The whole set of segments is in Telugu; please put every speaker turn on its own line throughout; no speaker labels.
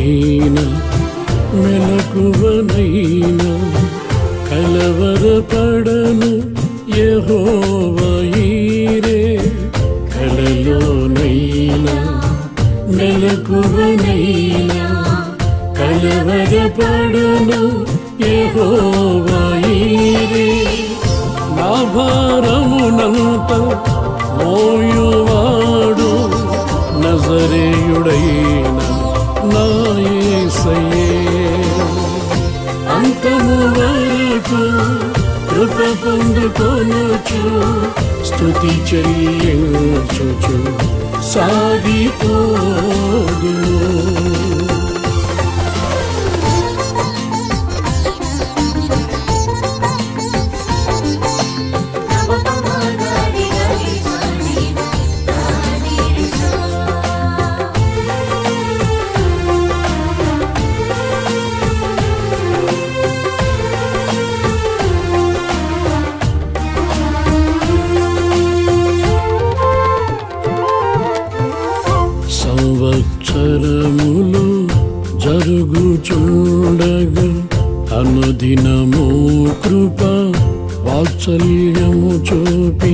కలలోనైనా మెలకువనైనా కలవరపడను యెహోవాయీరే కలలోనైనా మెలకువనైనా కలవరపడను యెహోవాయీరే నా భారమునంత మోయువాడు నజరేయుడైన నా యేసయ్యే అంతము వరకు కృప పొందుకొనుచు స్తుతి చెల్లించుచు సాగిపోదు సంవత్సరములు జరుగుచుండగా అనుదినము కృప వాత్సల్యము చూపి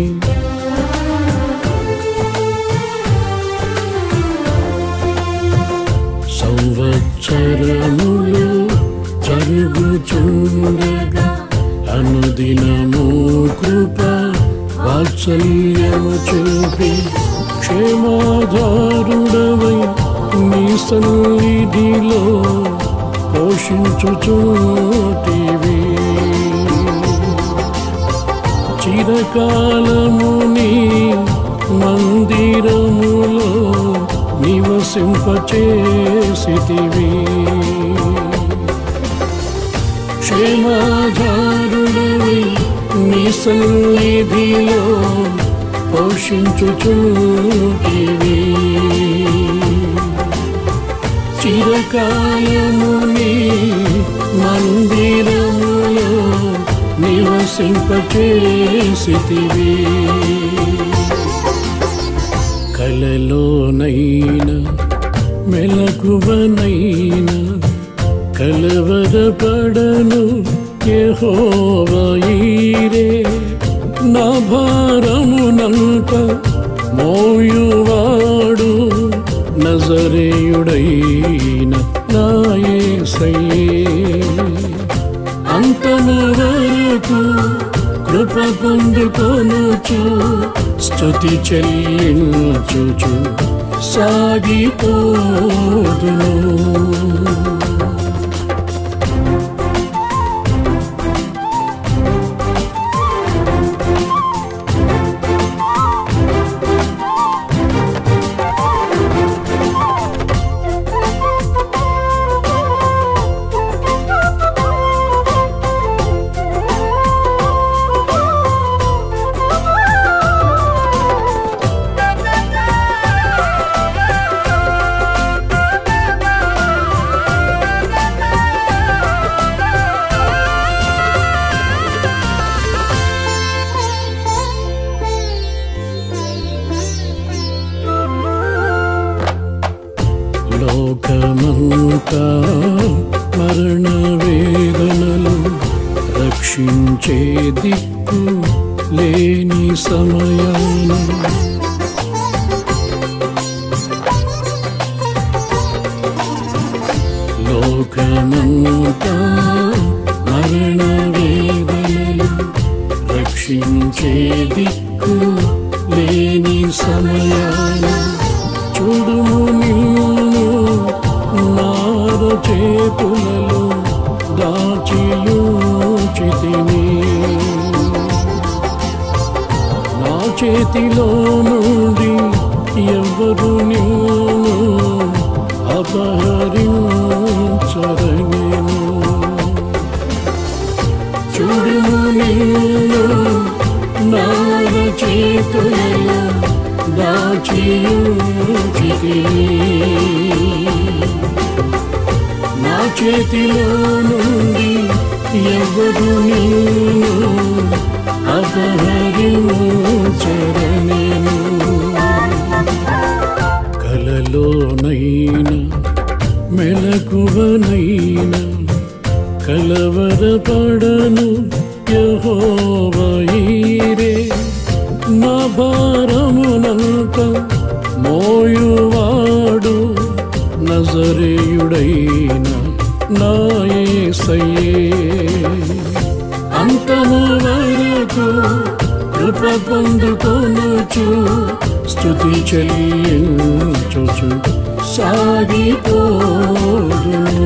సంవత్సరములు జరుగుచుండగా అనుదినము కృప వాత్సల్యము చూపి క్షేమాధారుడవై నీ సన్నిధిలో పోషించుచోటివి చిరకాలముని మందిరములో నివసింపచేసితివి క్షేమాధారుడవి నీ సన్నిధిలో పోషించుచుంటివి చిరకాలముని మందిరములో నివసింపచేసితివి కలలోనైనా మెలకువనైనా కలవరపడను యెహోవాయీరే నా భారమునంత మోయువాడు నజరేయుడైన నా యేసయ్యే అంతము వరకు కృప పొందుకొనుచు స్తుతి చెల్లించుచు సాగిపోదును లోకమంతా మరణ వేదనలు రక్షించే దిక్కు లేని సమయాన లోకమంతా మరణ వేదనలు రక్షించే దిక్కు లేని సమయాన చూడుము నిన్ను నార చేతులలో దాచియూచితిని నా చేతిలో నుండి ఎవరు నిన్ను అపహరించరనేను చూడుము నిన్ను నార చేతులలో దాచియూచితిని నా చేతిలో నుండి ఎవరు నిన్ను అపహరించరనేను కలలోనైనా మెలకువనైన కలవరపడను యహోవైరే నా భారమునంత మోయువాడు నజరేయుడైన నాయసయ్యే అంతము వరకు కృప పొందుకొనుచు స్థుతి చెల్లించుచు సాగిపోదును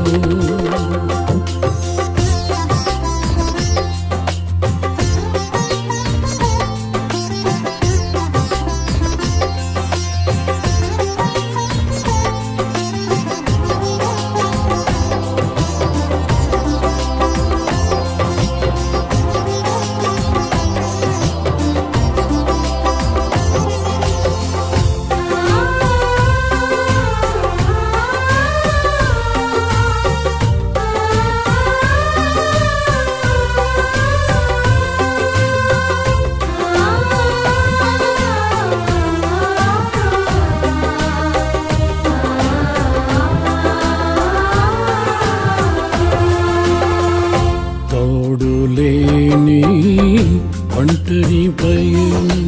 తోడులేని ఒంటరి పయనం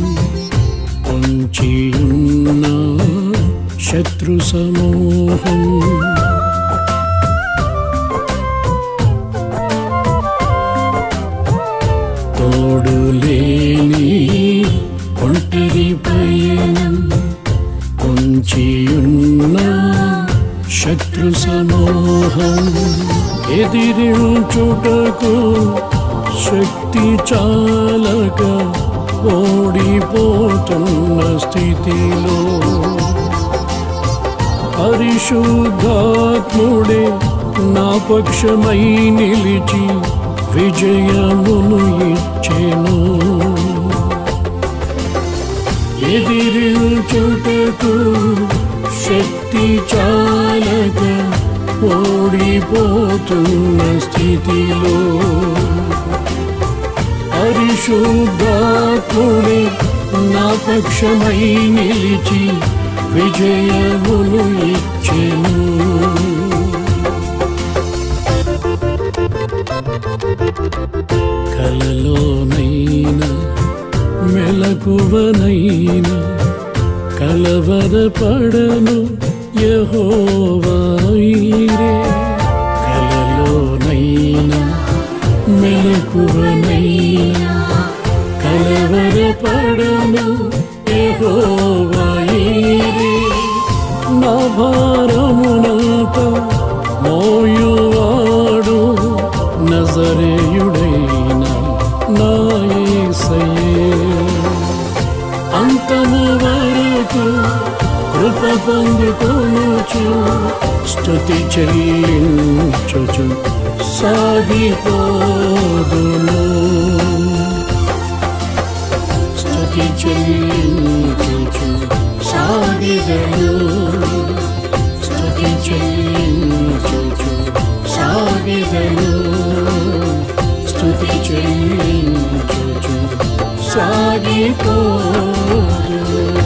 పొంచియున్న శత్రు సమూహం తోడులేని ఒంటరి పయనం పొంచియున్న శత్రు సమూహం ఎదిరించుటకు శక్తి చాలక ఓడిపోతున్న స్థితిలో పరిశుద్ధాత్ముడే నా పక్షమై నిలిచి విజయమును ఇచ్చెను ఎదిరించుటకు శక్తి చాలక ఓడిపోతున్న స్థితిలో పరిశుద్ధాత్ముడే నా పక్షమై నిలిచి విజయమును ఇచ్చెను కలలోనైనా మెలకువనైనా కలవరపడను యహోవాయిరే కలలోనైనా మెలకువనైనా కలవరపడను యహోవాయిరే నా భారమునంత మోయువాడు నజరేయుడైన నాయసయే అంతము వరకు కృప పొందుకొనుచు స్థుతి చెల్లించుచు సాగిపోదును స్థుతి చెల్లించుచు సాగిదను స్థుతి చెల్లించుచు సాగిదను స్థుతి చెల్లించుచు సాగిపోదును